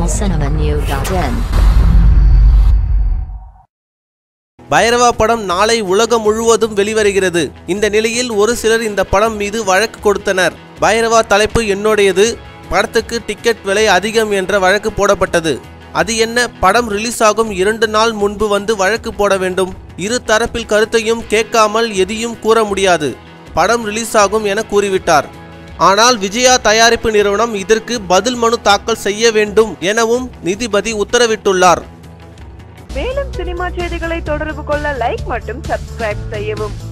tamilcinemanew.in Bairavaa படம் நாளை உலகம் முழுவதும் வெளிவருகிறது இந்த நிலையில் ஒரு சிலர் இந்த படம் மீது வழக்கு கொடுத்தனர் பைரவா தலைப்பு என்னுடையது படத்துக்கு டிக்கெட் விலை அதிகம் என்ற வழக்கு போடப்பட்டது அது என்ன படம் ரிலீஸ் ஆகும் இரண்டு நாள் முன்பு வந்து வழக்கு போட வேண்டும் இரு தரப்பில் கருத்தையும் கேட்காமல் எதையும் கூற முடியாது படம் ரிலீஸ் ஆகும் என கூறிவிட்டார் ஆனால் விஜயா தயாரிப்பு நிறுவனம் இதற்கு பதில் மனு தாக்கல் செய்ய வேண்டும் எனவும் நீதிபதி உத்தரவிட்டுள்ளார் மேலும் சினிமா செய்திகளை தொடர்பு கொள்ள லைக் மற்றும் சப்ஸ்கிரைப் செய்யவும்